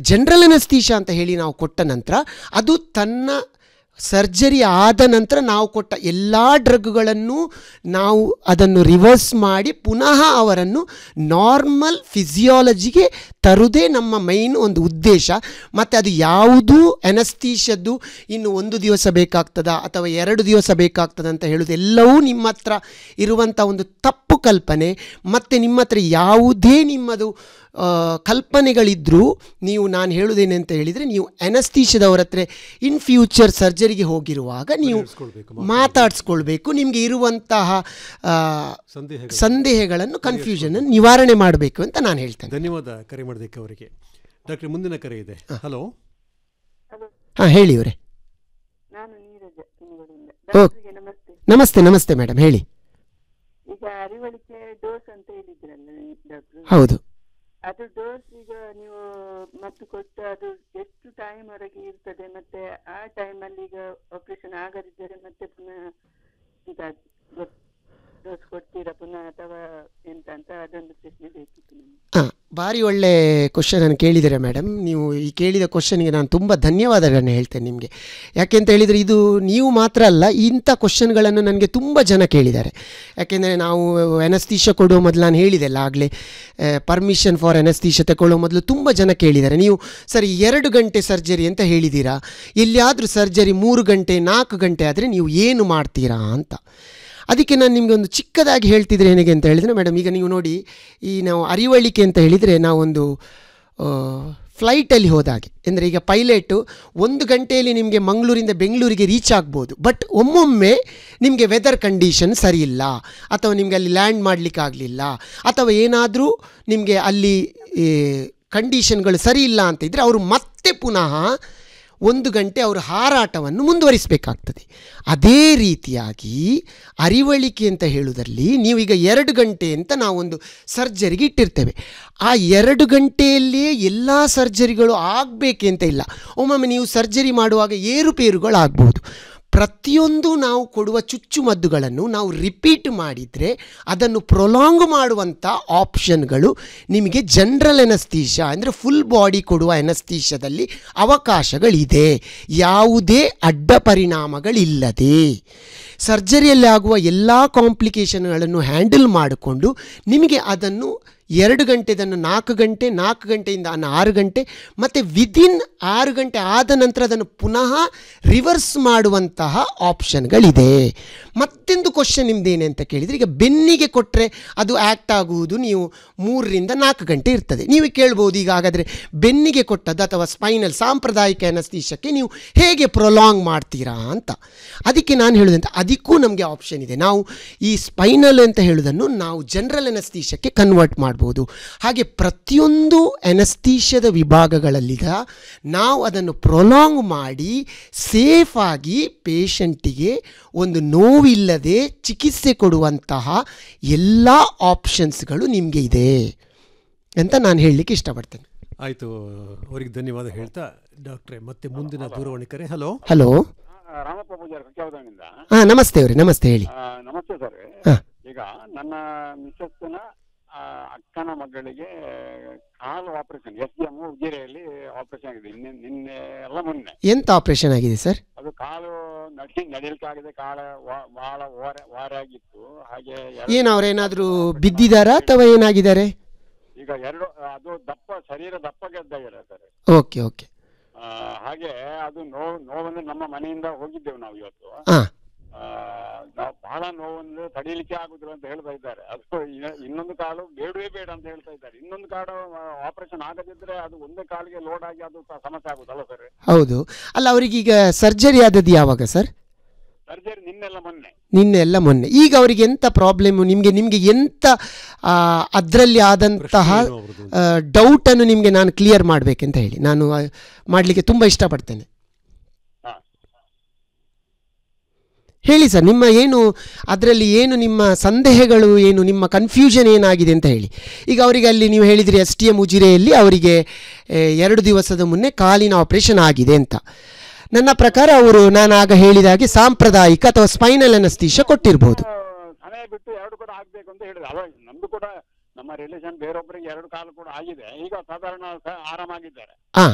General ಅನಸ್ತೀಶ ಅಂತ ಹೇಳಿ ನಾವು ಕೊಟ್ಟ ನಂತರ ಅದು ತನ್ನ ಸರ್ಜರಿ ಆದ ನಂತರ ನಾವು ಕೊಟ್ಟ ಎಲ್ಲ ಡ್ರಗ್ಗಳನ್ನು ನಾವು ಅದನ್ನು ರಿವರ್ಸ್ ಮಾಡಿ ಪುನಃ ಅವರನ್ನು ನಾರ್ಮಲ್ ಫಿಸಿಯಾಲಜಿಗೆ ತರುವುದೇ ನಮ್ಮ ಮೈನ್ ಒಂದು ಉದ್ದೇಶ ಮತ್ತು ಅದು ಯಾವುದೂ ಎನಸ್ತೀಶದ್ದು ಇನ್ನು ಒಂದು ದಿವಸ ಬೇಕಾಗ್ತದಾ ಅಥವಾ ಎರಡು ದಿವಸ ಬೇಕಾಗ್ತದ ಅಂತ ಹೇಳೋದು ಎಲ್ಲವೂ ನಿಮ್ಮ ಹತ್ರ ಇರುವಂಥ ಒಂದು ತಪ್ಪು ಕಲ್ಪನೆ ಮತ್ತು ನಿಮ್ಮ ಹತ್ರ ಯಾವುದೇ ನಿಮ್ಮದು ಆ, ಕಲ್ಪನೆಗಳಿದ್ದರೂ ನೀವು ನಾನು ಹೇಳುವುದೇನೆ ಅಂತ ಹೇಳಿದರೆ ನೀವು ಎನಸ್ತೀಶದವ್ರ ಹತ್ರ ಇನ್ ಫ್ಯೂಚರ್ ಸರ್ಜರಿಗೆ ಹೋಗಿರುವಾಗ ನೀವು ಪರಿಹರಿಸ್ಕೊಳ್ಬೇಕು, ಮಾತಾಡಿಸ್ಕೊಳ್ಬೇಕು ನಿಮಗೆ ಇರುವಂತಹ ಆ, ಸಂದೇಹಗಳು ಸಂದೇಹಗಳನ್ನು ಕನ್ಫ್ಯೂಷನ್ ನಿವಾರಣೆ ಮಾಡಬೇಕು ಅಂತ ನಾನು ಹೇಳ್ತೇನೆ ಧನ್ಯವಾದ ಕರೆ ಮಾಡೋದಕ್ಕೆ ಅವರಿಗೆ ಡಾಕ್ಟ್ರೆ ಮುಂದಿನ ಕರೆ ಇದೆ ಹಲೋ ಹಲೋ ಹಾಂ ಹೇಳಿ ಇವರೇ ನಾನು ನೀರಜ ಕುಣಿಗಲಿಂದ ಓ. ಡಾಕ್ಟರ್ಗೆ ನಮಸ್ತೆ ನಮಸ್ತೆ ನಮಸ್ತೆ ಮೇಡಮ್ ಹೇಳಿ ಈಗ ಅರಿವಳಿಕೆ ಡೋಸ್ ಅಂತ ಹೇಳಿದ್ರಲ್ಲ ಡಾಕ್ಟರ್ ಹೌದು ಅದು ಡೋಸ್ ಈಗ ನೀವು ಮತ್ತು ಕೊಟ್ಟು ಅದು ಎಷ್ಟು ಟೈಮ್ ವರೆಗೆ ಇರ್ತದೆ ಮತ್ತೆ ಆ ಟೈಮಲ್ಲಿ ಈಗ ಆಪರೇಷನ್ ಆಗದಿದ್ದರೆ ಮತ್ತೆ ಪುನಃ ಈಗ ಡೋಸ್ ಕೊಡ್ತೀರಾ ಪುನಃ ಅಥವಾ ಎಂತ ಅಂತ ಅದೊಂದು ಪ್ರಶ್ನೆ ಬೇಕಿತ್ತು ನಮಗೆ ಹಾಂ ಭಾರಿ ಒಳ್ಳೆ ಕ್ವಶನನ್ನು ಕೇಳಿದ್ದೀರಾ ಮೇಡಮ್ ನೀವು ಈ ಕೇಳಿದ ಕ್ವಶನ್ಗೆ ನಾನು ತುಂಬ ಧನ್ಯವಾದಗಳನ್ನು ಹೇಳ್ತೇನೆ ನಿಮಗೆ ಯಾಕೆಂತ ಹೇಳಿದರೆ ಇದು ನೀವು ಮಾತ್ರ ಅಲ್ಲ ಇಂಥ ಕ್ವಶನ್ಗಳನ್ನು ನನಗೆ ತುಂಬ ಜನ ಕೇಳಿದ್ದಾರೆ ಯಾಕೆಂದರೆ ನಾವು ಎನಸ್ತೀಶ ಕೊಡುವ ಮೊದಲು ನಾನು ಹೇಳಿದೆಲ್ಲ ಆಗಲೇ ಪರ್ಮಿಷನ್ ಫಾರ್ ಎನಸ್ತೀಶ ತಗೊಳ್ಳೋ ಮೊದಲು ತುಂಬ ಜನ ಕೇಳಿದ್ದಾರೆ ನೀವು ಸರಿ ಎರಡು ಗಂಟೆ ಸರ್ಜರಿ ಅಂತ ಹೇಳಿದ್ದೀರಾ ಎಲ್ಲಿಯಾದರೂ ಸರ್ಜರಿ ಮೂರು ಗಂಟೆ ನಾಲ್ಕು ಗಂಟೆ ಆದರೆ ನೀವು ಏನು ಮಾಡ್ತೀರಾ ಅಂತ ಅದಕ್ಕೆ ನಾನು ನಿಮಗೆ ಒಂದು ಚಿಕ್ಕದಾಗಿ ಹೇಳ್ತಿದ್ರೆ ಏನಿಗೆ ಅಂತ ಹೇಳಿದರೆ ಮೇಡಮ್ ಈಗ ನೀವು ನೋಡಿ ಈ ನಾವು ಅರಿವಳಿಕೆ ಅಂತ ಹೇಳಿದರೆ ನಾವೊಂದು ಫ್ಲೈಟಲ್ಲಿ ಹೋದಾಗೆ ಅಂದರೆ ಈಗ ಪೈಲಟು ಒಂದು ಗಂಟೆಯಲ್ಲಿ ನಿಮಗೆ ಮಂಗಳೂರಿಂದ ಬೆಂಗಳೂರಿಗೆ ರೀಚ್ ಆಗ್ಬೋದು ಬಟ್ ಒಮ್ಮೊಮ್ಮೆ ನಿಮಗೆ ವೆದರ್ ಕಂಡೀಷನ್ ಸರಿಯಿಲ್ಲ ಅಥವಾ ನಿಮಗೆ ಅಲ್ಲಿ ಲ್ಯಾಂಡ್ ಮಾಡಲಿಕ್ಕಾಗಲಿಲ್ಲ ಅಥವಾ ಏನಾದರೂ ನಿಮಗೆ ಅಲ್ಲಿ ಕಂಡೀಷನ್ಗಳು ಸರಿ ಇಲ್ಲ ಅಂತ ಇದ್ದರೆ ಅವರು ಮತ್ತೆ ಪುನಃ ಒಂದು ಗಂಟೆ ಅವರು ಹಾರಾಟವನ್ನು ಮುಂದುವರಿಸಬೇಕಾಗ್ತದೆ ಅದೇ ರೀತಿಯಾಗಿ ಅರಿವಳಿಕೆ ಅಂತ ಹೇಳುವುದರಲ್ಲಿ ನೀವೀಗ ಎರಡು ಗಂಟೆ ಅಂತ ನಾವೊಂದು ಸರ್ಜರಿಗೆ ಇಟ್ಟಿರ್ತೇವೆ ಆ ಎರಡು ಗಂಟೆಯಲ್ಲಿಯೇ ಎಲ್ಲ ಸರ್ಜರಿಗಳು ಆಗಬೇಕೆ ಅಂತ ಇಲ್ಲ ಒಮ್ಮೊಮ್ಮೆ ನೀವು ಸರ್ಜರಿ ಮಾಡುವಾಗ ಏರುಪೇರುಗಳು ಆಗ್ಬೋದು ಪ್ರತಿಯೊಂದು ನಾವು ಕೊಡುವ ಚುಚ್ಚುಮದ್ದುಗಳನ್ನು ನಾವು ರಿಪೀಟ್ ಮಾಡಿದರೆ ಅದನ್ನು ಪ್ರೊಲಾಂಗ್ ಮಾಡುವಂಥ ಆಪ್ಷನ್ಗಳು ನಿಮಗೆ ಜನರಲ್ ಎನಸ್ತೀಶ ಅಂದರೆ ಫುಲ್ ಬಾಡಿ ಕೊಡುವ ಎನಸ್ತೀಶದಲ್ಲಿ ಅವಕಾಶಗಳಿದೆ ಯಾವುದೇ ಅಡ್ಡ ಪರಿಣಾಮಗಳಿಲ್ಲದೆ ಸರ್ಜರಿಯಲ್ಲಿ ಆಗುವ ಎಲ್ಲ ಕಾಂಪ್ಲಿಕೇಶನ್ಗಳನ್ನು ಹ್ಯಾಂಡಲ್ ಮಾಡಿಕೊಂಡು ನಿಮಗೆ ಅದನ್ನು ಎರಡು ಗಂಟೆದನ್ನು ನಾಲ್ಕು ಗಂಟೆ ನಾಲ್ಕು ಗಂಟೆಯಿಂದ ಅನ್ನು ಆರು ಗಂಟೆ ಮತ್ತು ವಿದಿನ್ ಆರು ಗಂಟೆ ಆದ ನಂತರ ಅದನ್ನು ಪುನಃ ರಿವರ್ಸ್ ಮಾಡುವಂತಹ ಆಪ್ಷನ್ಗಳಿದೆ ಮತ್ತೊಂದು ಕ್ವಶನ್ ನಿಮ್ದೇನೆ ಅಂತ ಕೇಳಿದರೆ ಈಗ ಬೆನ್ನಿಗೆ ಕೊಟ್ಟರೆ ಅದು ಆ್ಯಕ್ಟ್ ಆಗುವುದು ನೀವು ಮೂರರಿಂದ ನಾಲ್ಕು ಗಂಟೆ ಇರ್ತದೆ ನೀವು ಕೇಳ್ಬೋದು ಈಗ ಹಾಗಾದರೆ ಬೆನ್ನಿಗೆ ಕೊಟ್ಟದ್ದು ಅಥವಾ ಸ್ಪೈನಲ್ ಸಾಂಪ್ರದಾಯಿಕ ಎನಸ್ತೀಶಕ್ಕೆ ನೀವು ಹೇಗೆ ಪ್ರೊಲಾಂಗ್ ಮಾಡ್ತೀರಾ ಅಂತ ಅದಕ್ಕೆ ನಾನು ಹೇಳೋದಂತ ಅದಕ್ಕೂ ನಮಗೆ ಆಪ್ಷನ್ ಇದೆ ನಾವು ಈ ಸ್ಪೈನಲ್ ಅಂತ ಹೇಳೋದನ್ನು ನಾವು ಜನರಲ್ ಎನಸ್ತೀಶಕ್ಕೆ ಕನ್ವರ್ಟ್ ಮಾಡ್ಬೋದು ಹಾಗೆ ಪ್ರತಿಯೊಂದು ಎನಸ್ತೀಶದ ವಿಭಾಗಗಳಲ್ಲೀಗ ನಾವು ಅದನ್ನು ಪ್ರೊಲಾಂಗ್ ಮಾಡಿ ಸೇಫಾಗಿ ಪೇಷಂಟಿಗೆ ಒಂದು ನೋವಿಲ್ಲದೆ ಚಿಕಿತ್ಸೆ ಕೊಡುವಂತಹ ಎಲ್ಲ ಆಪ್ಷನ್ಸ್ಗಳು ನಿಮಗೆ ಇದೆ ಅಂತ ನಾನು ಹೇಳಲಿಕ್ಕೆ ಇಷ್ಟಪಡ್ತೇನೆ ಆಯಿತು ಅವರಿಗೆ ಧನ್ಯವಾದ ಹೇಳ್ತಾ ಡಾಕ್ಟ್ರೆ ಮತ್ತೆ ಮುಂದಿನ ದೂರವಾಣಿ ಕರೆ ಹಲೋ ಹಲೋ ಆ, ರಾಮಪ್ಪ ಪೂಜಾರಿ ಸತ್ಯಾವಧಾನಿಂದ ಹಾಂ ನಮಸ್ತೆ ಅವರೇ ನಮಸ್ತೆ ಹೇಳಿ ಆ, ನಮಸ್ತೆ ಸರ್ ಹಾ. ಈಗ ನನ್ನ ಮಿಸ್ಸಸ್ನ ಆ, ಅಕ್ಕನ ಮಗಳಿಗೆ ಕಾಲು ಆಪರೇಷನ್ ಎಸ್ ಎಂ ಉಜಿರೆಯಲ್ಲಿ ಆಪರೇಷನ್ ಆಗಿದೆ ನಿನ್ನೆ ನಿನ್ನೆ ಎಲ್ಲ ಮೊನ್ನೆ ಎಂಥ ಆಪ್ರೇಷನ್ ಆಗಿದೆ ಸರ್ ಅದು ಕಾಲು ನಡಿ ನಡಿಲಿಕ್ಕಾಗದೆ ಕಾಲ ವಾ- ಬಹಳ ಓರೆ ವಾರೆ ಆಗಿತ್ತು ಹಾಗೆ ಎರಡು- ಏನು ಅವರೇನಾದರೂ ಬಿದ್ದಿದ್ದಾರಾ ಅಥವಾ ಏನಾಗಿದ್ದಾರೆ ಈಗ ಎರಡು ಅದು ದಪ್ಪ ಶರೀರ ದಪ್ಪಗೆ ಇದ್ದಾಗಿದೆ ಸರ್ ಓಕೆ ಓಕೆ ಆ, ಹಾಗೆ ಅದು ನೋವು ನೋವಂದ್ರೆ ನಮ್ಮ ಮನೆಯಿಂದ ಹೋಗಿದ್ದೆವು ನಾವು ಇವತ್ತು ಹಾಂ ಆ, ನಾವು ಬಹಳ ನೋವನ್ನು ತಡೀಲಿಕ್ಕೆ ಆಗುದಿಲ್ಲ ಅಂತ ಹೇಳ್ತಾ ಇದ್ದಾರೆ ಅದು ಇನ್ನ- ಇನ್ನೊಂದು ಕಾಲು ಬೇಡವೇ ಬೇಡ ಅಂತ ಹೇಳ್ತಾ ಇದ್ದಾರೆ ಇನ್ನೊಂದು ಕಾಲು ಆಪರೇಷನ್ ಆಗದಿದ್ರೆ ಅದು ಒಂದೇ ಕಾಲಿಗೆ ಲೋಡ್ ಆಗಿ ಅದು ಸ- ಸಮಸ್ಯೆ ಆಗುದಲ್ಲ ಸರ್ ಹೌದು ಅಲ್ಲ ಅವರಿಗೀಗ ಸರ್ಜರಿ ಆದದ್ದು ಯಾವಾಗ ಸರ್ ಸರ್ಜರಿ ನಿನ್ನೆಲ್ಲ ಮೊನ್ನೆ ನಿನ್ನೆ ಎಲ್ಲ ಮೊನ್ನೆ ಈಗ ಅವರಿಗೆ ಎಂಥ ಪ್ರಾಬ್ಲಮ್ಮು ನಿಮಗೆ ನಿಮಗೆ ಎಂಥ ಅದರಲ್ಲಿ ಆದಂತಹ ಪ್ರಶ್ನೆ ಏನು ಅವ್ರದ್ದು? ಡೌಟನ್ನು ನಿಮಗೆ ನಾನು ಕ್ಲಿಯರ್ ಮಾಡಬೇಕಂತ ಹೇಳಿ ನಾನು ಮಾಡಲಿಕ್ಕೆ ತುಂಬ ಇಷ್ಟಪಡ್ತೇನೆ ಹಾ. ಹೇಳಿ ಸರ್ ನಿಮ್ಮ ಏನು ಅದರಲ್ಲಿ ಏನು ನಿಮ್ಮ ಸಂದೇಹಗಳು ಏನು ನಿಮ್ಮ ಕನ್ಫ್ಯೂಷನ್ ಏನಾಗಿದೆ ಅಂತ ಹೇಳಿ ಈಗ ಅವರಿಗೆ ಅಲ್ಲಿ ನೀವು ಹೇಳಿದ್ರಿ ಎಸ್ ಟಿ ಎಮ್ ಉಜಿರೆಯಲ್ಲಿ ಅವರಿಗೆ ಆ, ಎರಡು ದಿವಸದ ಮುನ್ನೆ ಕಾಲಿನ ಆಪರೇಷನ್ ಆಗಿದೆ ಅಂತ ನನ್ನ ಪ್ರಕಾರ ಅವರು ನಾನು ಆಗ ಹೇಳಿದ ಹಾಗೆ ಸಾಂಪ್ರದಾಯಿಕ ಅಥವಾ ಸ್ಪೈನಲ್ ಅನಸ್ತೀಶ ಕೊಟ್ಟಿರ್ಬೋದು ಆ, ಸಮಯ ಬಿಟ್ಟು ಎರಡು ಕೂಡ ಆಗ್ಬೇಕು ಅಂತ ಹೇಳಿದ್ರು ಅವ ನಮ್ದು ಕೂಡ ನಮ್ಮ ರಿಲೇಷನ್ ಬೇರೊಬ್ಬರಿಗೆ ಎರಡು ಕಾಲು ಕೂಡ ಆಗಿದೆ ಈಗ ಸಾಧಾರಣ ಸ- ಆರಾಮಾಗಿದ್ದಾರೆ